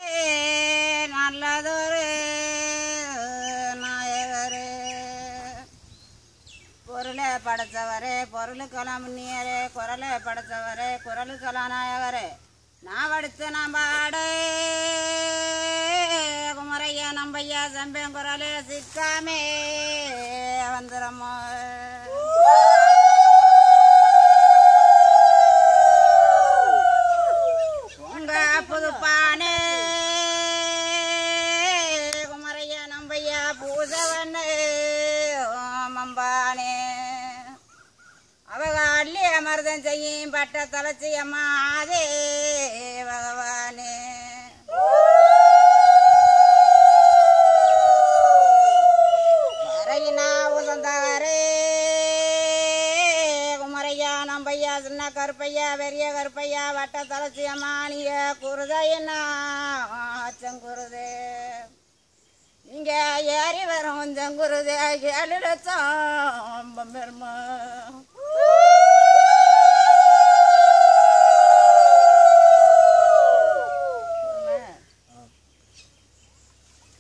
நல்லதொரு நாயகரே பொருளை படைத்தவரே பொருளுக்கெல்லாம் முன்னியரே குரலை படைத்தவரே குரலுக்கெல்லாம் நாயகரே நான் படுத்து நான் பாடே குமரையா நம்பையா செம்பேன் குரலே சிக்காமே வந்துடுறமோ உங்க புதுப்பானே குமரையா நம்பையா பூசவண்ணே மம்பானே அவகாலி அமர்தம் செய்யும் பட்ட தலைச்சி அம்மாதே பகவானே வரையினா உசந்தவரே குமரையா நம்பையா சின்ன கருப்பையா பெரிய கருப்பையா வட்ட தலைச்சி அம்மானிய குருதையினா அச்சங்குருதே இங்க ஏறி வரும் செங்குருதே ஏழு லட்சம் பெருமா